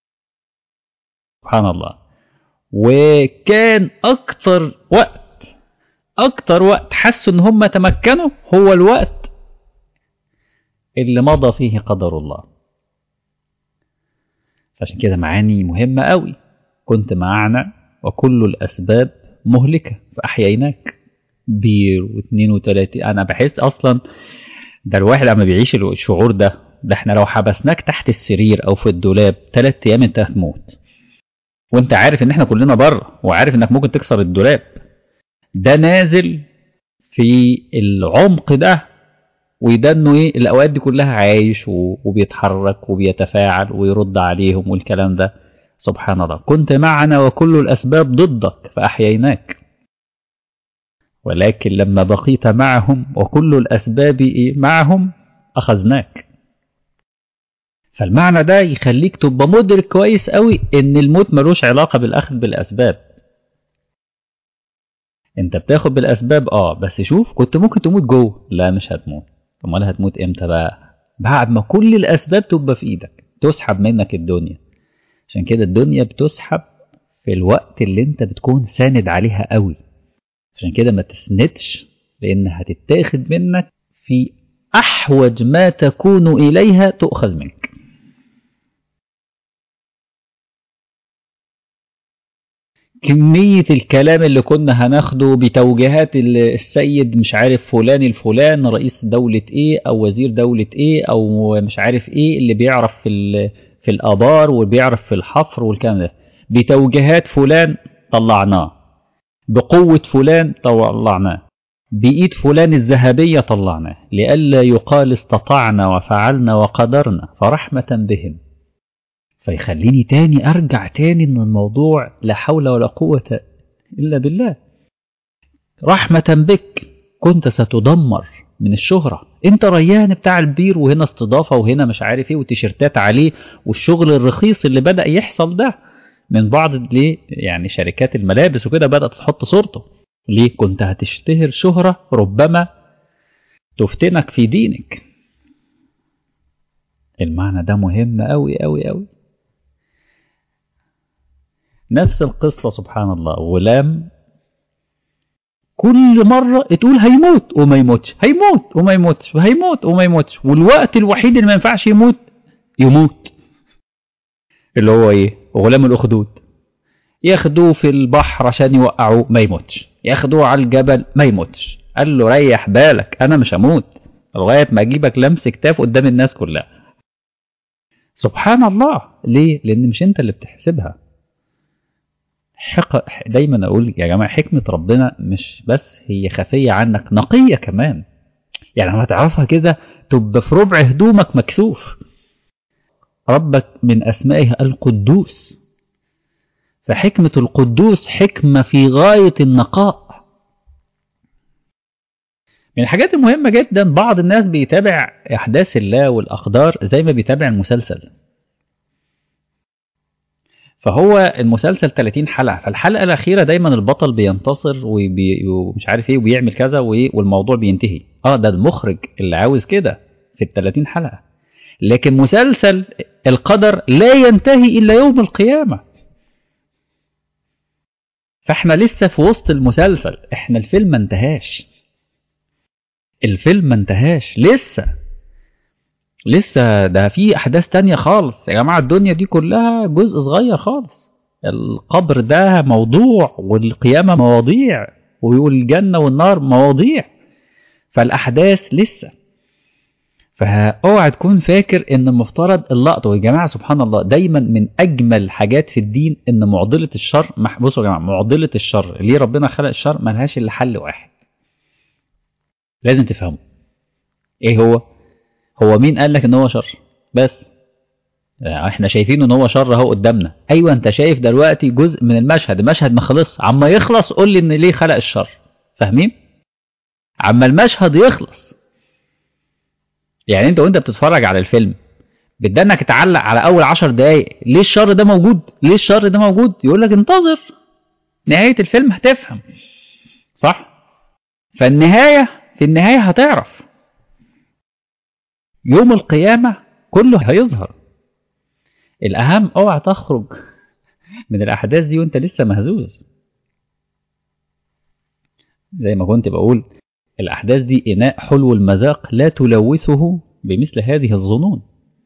سبحان الله وكان أكتر وقت أكتر وقت حسوا إن هم تمكنوا هو الوقت اللي مضى فيه قدر الله عشان كده معاني مهمة قوي كنت معنا وكل الأسباب مهلكة فأحييناك بير واثنين وثلاثين أنا بحس أصلا ده الواحد لما بيعيش الشعور ده ده احنا لو حبسناك تحت السرير أو في الدولاب ثلاث أيام أنت هتموت وانت عارف ان احنا كلنا بره وعارف انك ممكن تكسر الدولاب ده نازل في العمق ده وده انه ايه الاوقات دي كلها عايش وبيتحرك وبيتفاعل ويرد عليهم والكلام ده سبحان الله كنت معنا وكل الاسباب ضدك فاحييناك ولكن لما بقيت معهم وكل الاسباب معهم اخذناك فالمعنى ده يخليك تبقى مدرك كويس قوي ان الموت ملوش علاقة بالاخذ بالاسباب انت بتاخد بالاسباب اه بس شوف كنت ممكن تموت جوه لا مش هتموت امال هتموت امتى بقى بعد ما كل الاسباب تبقى في ايدك تسحب منك الدنيا عشان كده الدنيا بتسحب في الوقت اللي انت بتكون ساند عليها قوي عشان كده ما تسندش لان هتتاخد منك في احوج ما تكون اليها تؤخذ منك كمية الكلام اللي كنا هناخده بتوجيهات السيد مش عارف فلان الفلان رئيس دولة ايه او وزير دولة ايه او مش عارف ايه اللي بيعرف في في الابار وبيعرف في الحفر والكلام ده بتوجيهات فلان طلعناه بقوة فلان طلعناه بإيد فلان الذهبية طلعناه لئلا يقال استطعنا وفعلنا وقدرنا فرحمة بهم فيخليني تاني أرجع تاني إن الموضوع لا حول ولا قوة إلا بالله رحمة بك كنت ستدمر من الشهرة انت ريان بتاع البير وهنا استضافة وهنا مش عارف ايه وتيشيرتات عليه والشغل الرخيص اللي بدأ يحصل ده من بعض ليه يعني شركات الملابس وكده بدأت تحط صورته ليه كنت هتشتهر شهرة ربما تفتنك في دينك المعنى ده مهم أوي أوي أوي نفس القصة سبحان الله غلام كل مرة تقول هيموت وما يموتش هيموت وما يموتش وهيموت وما يموتش والوقت الوحيد اللي ما ينفعش يموت يموت اللي هو ايه غلام الأخدود ياخدوه في البحر عشان يوقعوه ما يموتش ياخدوه على الجبل ما يموتش قال له ريح بالك انا مش هموت لغايه ما اجيبك لمس كتاف قدام الناس كلها سبحان الله ليه لان مش انت اللي بتحسبها حق دايما اقول يا جماعه حكمه ربنا مش بس هي خفيه عنك نقيه كمان يعني لما تعرفها كده تبقى في ربع هدومك مكسوف ربك من اسمائه القدوس فحكمه القدوس حكمه في غايه النقاء من الحاجات المهمة جدا بعض الناس بيتابع أحداث الله والأقدار زي ما بيتابع المسلسل فهو المسلسل 30 حلقة فالحلقة الأخيرة دايما البطل بينتصر وبي... ومش عارف ايه وبيعمل كذا وإيه والموضوع بينتهي اه ده المخرج اللي عاوز كده في ال 30 حلقة لكن مسلسل القدر لا ينتهي إلا يوم القيامة فاحنا لسه في وسط المسلسل احنا الفيلم ما انتهاش الفيلم ما انتهاش لسه لسه ده في احداث تانية خالص يا جماعه الدنيا دي كلها جزء صغير خالص القبر ده موضوع والقيامه مواضيع والجنه والنار مواضيع فالاحداث لسه فاوعى تكون فاكر ان المفترض اللقطه ويا جماعه سبحان الله دايما من اجمل حاجات في الدين ان معضله الشر بصوا يا جماعه معضله الشر ليه ربنا خلق الشر ملهاش الا حل واحد لازم تفهمه ايه هو هو مين قال لك ان هو شر بس احنا شايفين ان هو شر اهو قدامنا ايوه انت شايف دلوقتي جزء من المشهد المشهد ما خلص عما يخلص قول لي ان ليه خلق الشر فاهمين عما المشهد يخلص يعني انت وانت بتتفرج على الفيلم بدانك تعلق على اول عشر دقايق ليه الشر ده موجود ليه الشر ده موجود يقول لك انتظر نهايه الفيلم هتفهم صح فالنهايه في النهايه هتعرف يوم القيامة كله هيظهر الأهم اوعى تخرج من الأحداث دي وأنت لسه مهزوز زي ما كنت بقول الأحداث دي إناء حلو المذاق لا تلوثه بمثل هذه الظنون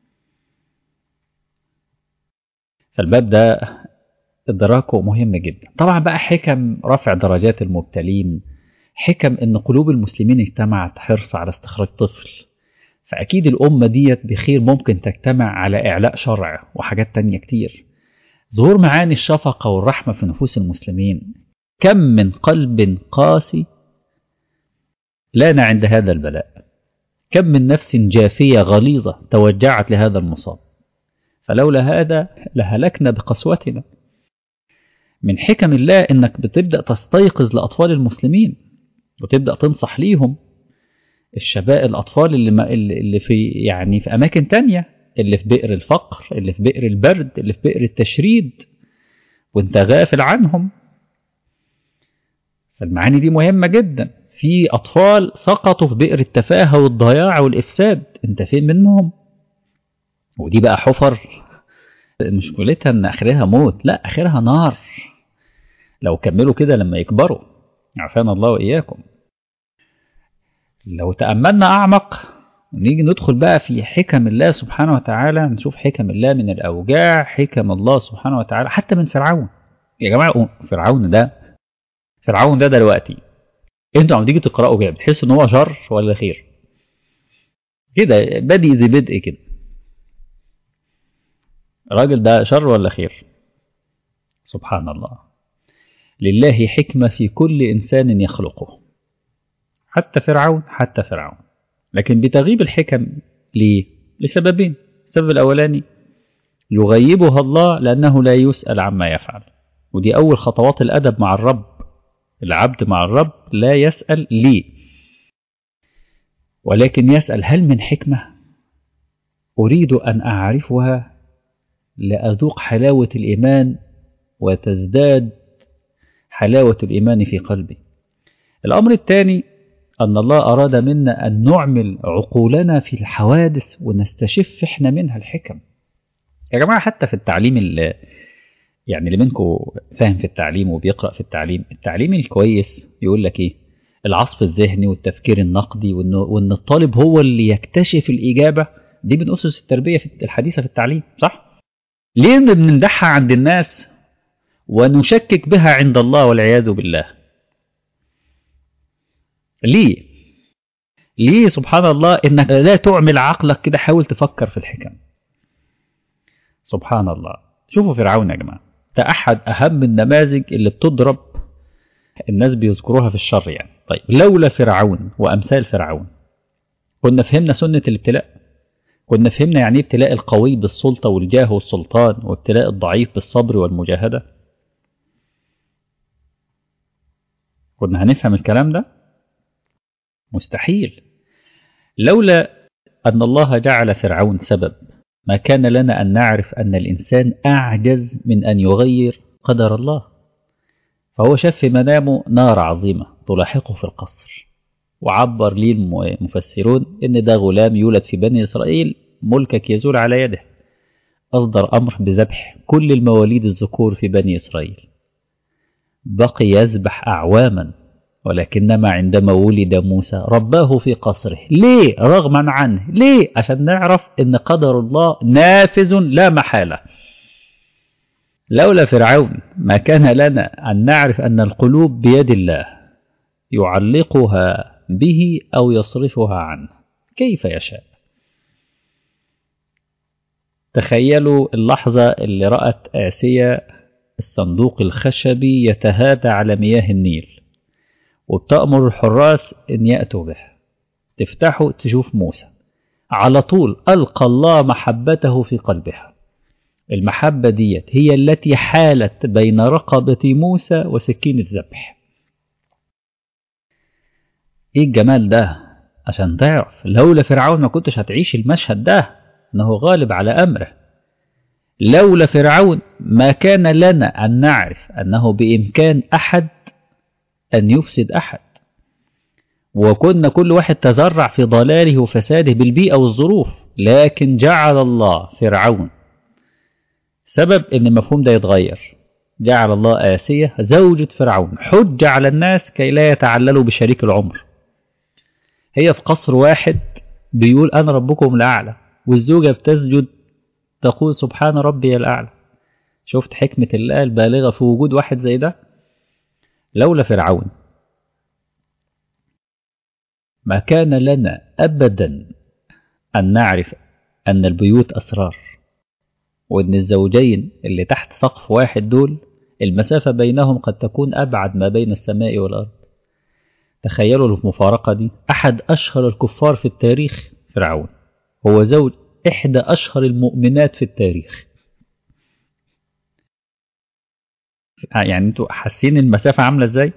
فالباب ده إدراكه مهم جدا طبعا بقى حكم رفع درجات المبتلين حكم ان قلوب المسلمين اجتمعت حرص على استخراج طفل فأكيد الأمة ديت بخير ممكن تجتمع على إعلاء شرع وحاجات تانية كتير ظهور معاني الشفقة والرحمة في نفوس المسلمين كم من قلب قاسي لان عند هذا البلاء كم من نفس جافية غليظة توجعت لهذا المصاب فلولا هذا لهلكنا بقسوتنا من حكم الله انك بتبدأ تستيقظ لأطفال المسلمين وتبدأ تنصح ليهم الشباب الأطفال اللي, اللي في يعني في أماكن تانية اللي في بئر الفقر اللي في بئر البرد اللي في بئر التشريد وانت غافل عنهم فالمعاني دي مهمة جدا في أطفال سقطوا في بئر التفاهة والضياع والإفساد أنت فين منهم ودي بقى حفر مشكلتها ان اخرها موت لا اخرها نار لو كملوا كده لما يكبروا عافانا الله واياكم لو تاملنا اعمق نيجي ندخل بقى في حكم الله سبحانه وتعالى نشوف حكم الله من الاوجاع حكم الله سبحانه وتعالى حتى من فرعون يا جماعه فرعون ده فرعون ده دلوقتي انتوا عم تيجي تقراوا كده بتحسوا ان هو شر ولا خير كده بادئ ذي بدء كده الراجل ده شر ولا خير سبحان الله لله حكمة في كل إنسان يخلقه حتى فرعون حتى فرعون لكن بتغيب الحكم ليه؟ لسببين السبب الأولاني يغيبها الله لأنه لا يسأل عما يفعل ودي أول خطوات الأدب مع الرب العبد مع الرب لا يسأل ليه ولكن يسأل هل من حكمة أريد أن أعرفها لأذوق حلاوة الإيمان وتزداد حلاوة الإيمان في قلبي الأمر الثاني أن الله أراد منا أن نعمل عقولنا في الحوادث ونستشف إحنا منها الحكم يا جماعة حتى في التعليم اللي يعني اللي منكم فاهم في التعليم وبيقرأ في التعليم التعليم الكويس يقول لك إيه العصف الذهني والتفكير النقدي وإن الطالب هو اللي يكتشف الإجابة دي من أسس التربية في الحديثة في التعليم صح؟ ليه بنمدحها عند الناس ونشكك بها عند الله والعياذ بالله ليه ليه سبحان الله انك لا تعمل عقلك كده حاول تفكر في الحكم سبحان الله شوفوا فرعون يا جماعه ده احد اهم النماذج اللي بتضرب الناس بيذكروها في الشر يعني طيب لولا فرعون وامثال فرعون كنا فهمنا سنه الابتلاء كنا فهمنا يعني ايه ابتلاء القوي بالسلطة والجاه والسلطان وابتلاء الضعيف بالصبر والمجاهدة كنا هنفهم الكلام ده مستحيل لولا أن الله جعل فرعون سبب ما كان لنا أن نعرف أن الإنسان أعجز من أن يغير قدر الله فهو شاف في منامه نار عظيمة تلاحقه في القصر وعبر لي المفسرون ان ده غلام يولد في بني اسرائيل ملكك يزول على يده اصدر امر بذبح كل المواليد الذكور في بني اسرائيل بقي يذبح اعواما ولكنما عندما ولد موسى رباه في قصره ليه رغما عنه ليه عشان نعرف ان قدر الله نافذ لا محاله لولا فرعون ما كان لنا ان نعرف ان القلوب بيد الله يعلقها به أو يصرفها عنه كيف يشاء تخيلوا اللحظة اللي رأت آسيا الصندوق الخشبي يتهادى على مياه النيل وبتأمر الحراس أن يأتوا به تفتحوا تشوف موسى على طول ألقى الله محبته في قلبها المحبة ديت هي التي حالت بين رقبة موسى وسكين الذبح ايه الجمال ده عشان تعرف لولا فرعون ما كنتش هتعيش المشهد ده انه غالب على امره لولا فرعون ما كان لنا ان نعرف انه بامكان احد ان يفسد احد وكنا كل واحد تزرع في ضلاله وفساده بالبيئه والظروف لكن جعل الله فرعون سبب ان المفهوم ده يتغير جعل الله آسية زوجة فرعون حجة على الناس كي لا يتعللوا بشريك العمر هي في قصر واحد بيقول أنا ربكم الأعلى والزوجة بتسجد تقول سبحان ربي الأعلى شفت حكمة الله البالغة في وجود واحد زي ده لولا فرعون ما كان لنا أبدا أن نعرف أن البيوت أسرار وأن الزوجين اللي تحت سقف واحد دول المسافة بينهم قد تكون أبعد ما بين السماء والأرض تخيلوا المفارقة دي أحد أشهر الكفار في التاريخ فرعون هو زوج إحدى أشهر المؤمنات في التاريخ يعني انتوا حاسين المسافة عاملة ازاي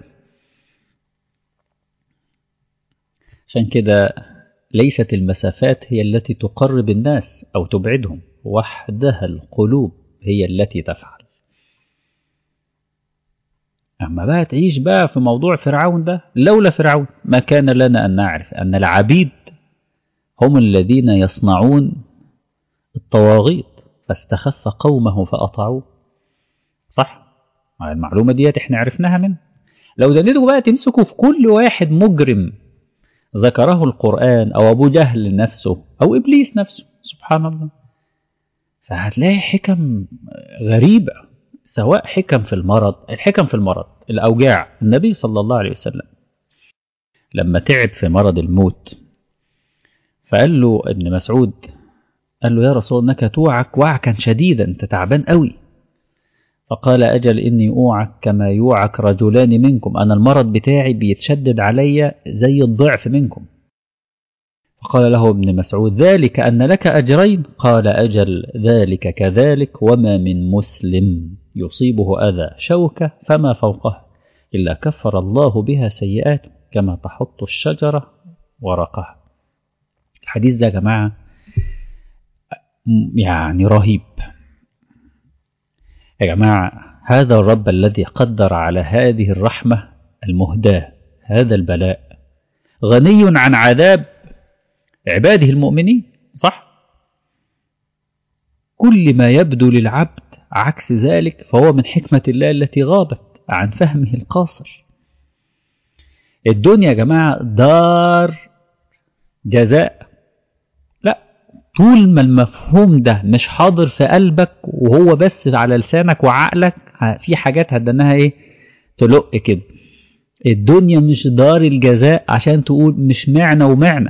عشان كده ليست المسافات هي التي تقرب الناس أو تبعدهم وحدها القلوب هي التي تفعل أما بقى تعيش بقى في موضوع فرعون ده لولا فرعون ما كان لنا أن نعرف أن العبيد هم الذين يصنعون الطواغيت فاستخف قومه فأطاعوه صح المعلومة ديت احنا عرفناها منه لو دنيتوا بقى تمسكوا في كل واحد مجرم ذكره القرآن أو أبو جهل نفسه أو إبليس نفسه سبحان الله فهتلاقي حكم غريبة سواء حكم في المرض الحكم في المرض الأوجاع النبي صلى الله عليه وسلم لما تعب في مرض الموت فقال له ابن مسعود قال له يا رسول انك توعك وعكا شديدا انت تعبان قوي فقال اجل اني اوعك كما يوعك رجلان منكم انا المرض بتاعي بيتشدد عليا زي الضعف منكم فقال له ابن مسعود ذلك ان لك اجرين قال اجل ذلك كذلك وما من مسلم يصيبه اذى شوكه فما فوقها الا كفر الله بها سيئاته كما تحط الشجره ورقها الحديث ده يا جماعه يعني رهيب يا جماعة هذا الرب الذي قدر على هذه الرحمة المهداة هذا البلاء غني عن عذاب عباده المؤمنين صح كل ما يبدو للعبد عكس ذلك فهو من حكمة الله التي غابت عن فهمه القاصر الدنيا يا جماعة دار جزاء طول ما المفهوم ده مش حاضر في قلبك وهو بس على لسانك وعقلك في حاجات هدناها ايه تلق كده الدنيا مش دار الجزاء عشان تقول مش معنى ومعنى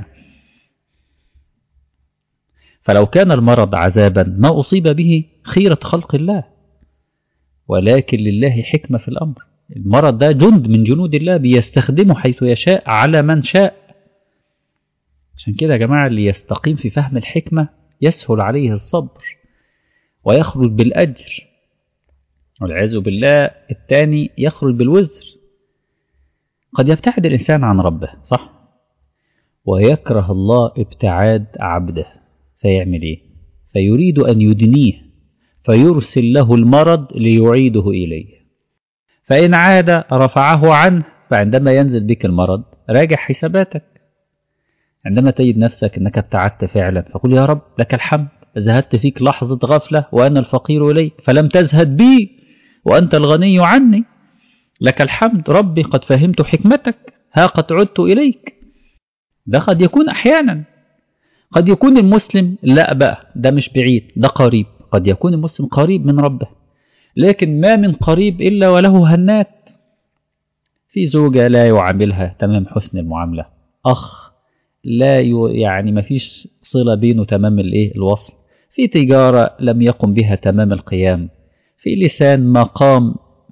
فلو كان المرض عذابا ما أصيب به خيرة خلق الله ولكن لله حكمة في الأمر المرض ده جند من جنود الله بيستخدمه حيث يشاء على من شاء عشان كده يا جماعة اللي يستقيم في فهم الحكمة يسهل عليه الصبر ويخرج بالأجر والعياذ بالله الثاني يخرج بالوزر قد يبتعد الإنسان عن ربه صح ويكره الله ابتعاد عبده فيعمل إيه فيريد أن يدنيه فيرسل له المرض ليعيده إليه فإن عاد رفعه عنه فعندما ينزل بك المرض راجع حساباتك عندما تجد نفسك أنك ابتعدت فعلا فقل يا رب لك الحمد زهدت فيك لحظة غفلة وأنا الفقير إليك فلم تزهد بي وأنت الغني عني لك الحمد ربي قد فهمت حكمتك ها قد عدت إليك ده قد يكون أحيانا قد يكون المسلم لا بقى ده مش بعيد ده قريب قد يكون المسلم قريب من ربه لكن ما من قريب إلا وله هنات في زوجة لا يعاملها تمام حسن المعاملة أخ لا يعني ما فيش صلة بينه تمام الايه الوصل في تجارة لم يقم بها تمام القيام في لسان ما قام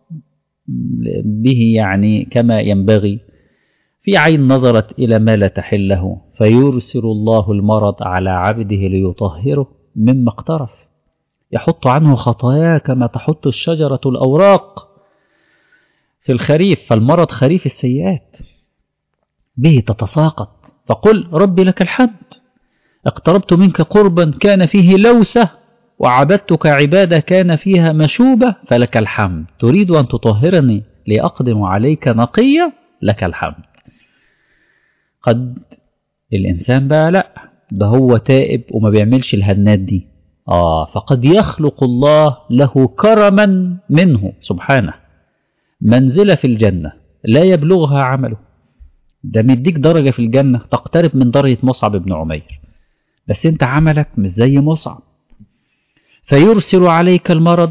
به يعني كما ينبغي في عين نظرت إلى ما لا تحله فيرسل الله المرض على عبده ليطهره مما اقترف يحط عنه خطاياه كما تحط الشجرة الأوراق في الخريف فالمرض خريف السيئات به تتساقط فقل ربي لك الحمد اقتربت منك قربا كان فيه لوسة وعبدتك عبادة كان فيها مشوبة فلك الحمد تريد أن تطهرني لأقدم عليك نقية لك الحمد قد الإنسان بقى لا ده هو تائب وما بيعملش الهنات دي آه فقد يخلق الله له كرما منه سبحانه منزلة في الجنة لا يبلغها عمله ده مديك درجة في الجنة تقترب من درجة مصعب بن عمير بس انت عملك مش زي مصعب فيرسل عليك المرض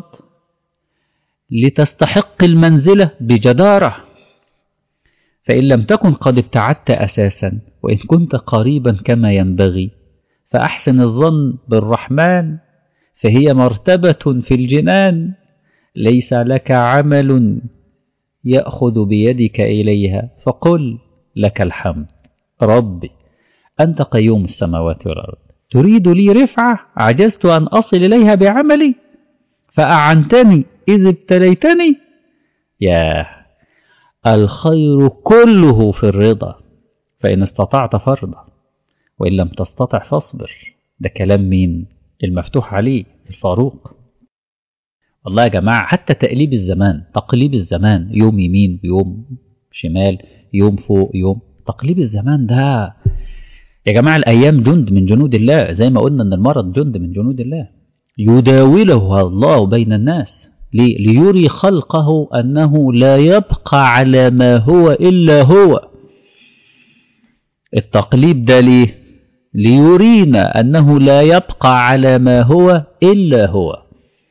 لتستحق المنزلة بجدارة فإن لم تكن قد ابتعدت أساسا وإن كنت قريبا كما ينبغي فأحسن الظن بالرحمن فهي مرتبة في الجنان ليس لك عمل يأخذ بيدك إليها فقل لك الحمد ربي أنت قيوم السماوات والأرض تريد لي رفعة عجزت أن أصل إليها بعملي فأعنتني إذ ابتليتني يا الخير كله في الرضا فإن استطعت فرضا وإن لم تستطع فاصبر ده كلام مين المفتوح عليه الفاروق والله يا جماعة حتى تقليب الزمان تقليب الزمان يوم يمين ويوم شمال يوم فوق يوم تقليب الزمان ده يا جماعة الأيام جند من جنود الله زي ما قلنا أن المرض جند من جنود الله يداولها الله بين الناس ليه؟ ليري خلقه أنه لا يبقى على ما هو إلا هو التقليب ده ليه ليرينا أنه لا يبقى على ما هو إلا هو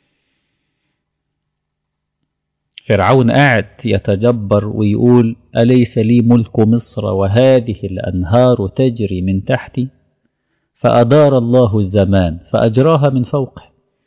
فرعون قاعد يتجبر ويقول أليس لي ملك مصر وهذه الأنهار تجري من تحتي فأدار الله الزمان فأجراها من فوقه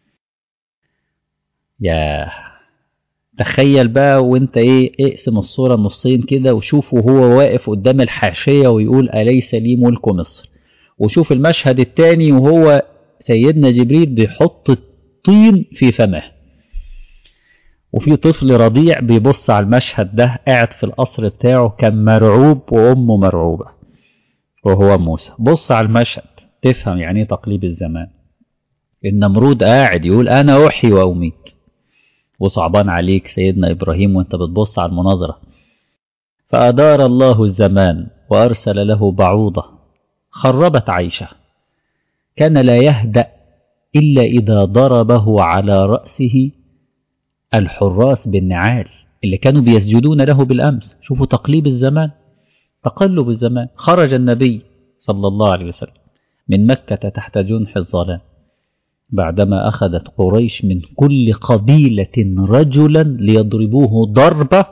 يا تخيل بقى وانت ايه اقسم الصورة نصين كده وشوفه وهو واقف قدام الحاشية ويقول أليس لي ملك مصر وشوف المشهد التاني وهو سيدنا جبريل بيحط الطين في فمه وفي طفل رضيع بيبص على المشهد ده قاعد في القصر بتاعه كان مرعوب وأمه مرعوبة وهو موسى بص على المشهد تفهم يعني ايه تقليب الزمان النمرود قاعد يقول أنا أحيي وأميت وصعبان عليك سيدنا إبراهيم وانت بتبص على المناظرة فأدار الله الزمان وأرسل له بعوضة خربت عيشه كان لا يهدأ إلا إذا ضربه على رأسه الحراس بالنعال اللي كانوا بيسجدون له بالأمس شوفوا تقليب الزمان تقلب الزمان خرج النبي صلى الله عليه وسلم من مكة تحت جنح الظلام بعدما أخذت قريش من كل قبيلة رجلا ليضربوه ضربة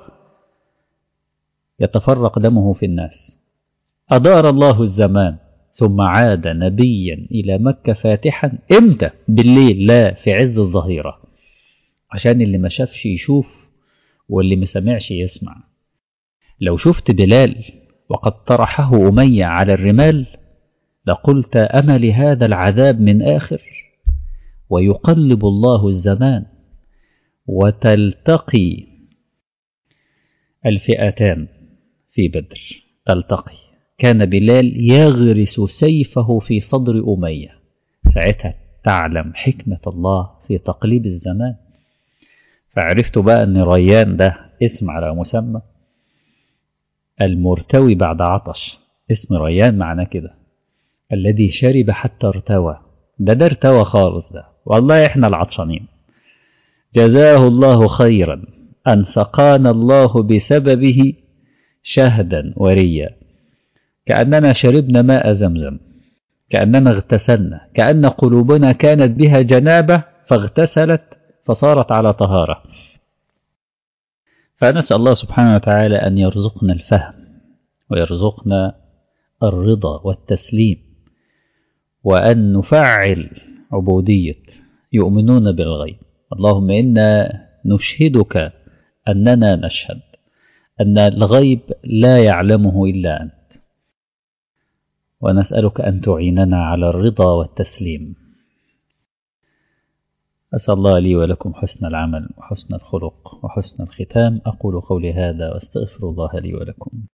يتفرق دمه في الناس أدار الله الزمان ثم عاد نبيا إلى مكة فاتحا إمتى بالليل لا في عز الظهيرة عشان اللي ما شافش يشوف واللي ما سمعش يسمع لو شفت بلال وقد طرحه أمية على الرمال لقلت أما لهذا العذاب من آخر ويقلب الله الزمان وتلتقي الفئتان في بدر تلتقي كان بلال يغرس سيفه في صدر أمية ساعتها تعلم حكمة الله في تقليب الزمان فعرفت بقى أن ريان ده اسم على مسمى المرتوي بعد عطش اسم ريان معناه كده الذي شرب حتى ارتوى ده ده ارتوى خالص ده والله احنا العطشانين جزاه الله خيرا أن سقانا الله بسببه شهدا وريا كأننا شربنا ماء زمزم كأننا اغتسلنا كأن قلوبنا كانت بها جنابة فاغتسلت فصارت على طهارة فنسأل الله سبحانه وتعالى أن يرزقنا الفهم ويرزقنا الرضا والتسليم وأن نفعل عبودية يؤمنون بالغيب اللهم إنا نشهدك أننا نشهد أن الغيب لا يعلمه إلا أنت ونسألك أن تعيننا على الرضا والتسليم أسأل الله لي ولكم حسن العمل وحسن الخلق وحسن الختام أقول قولي هذا وأستغفر الله لي ولكم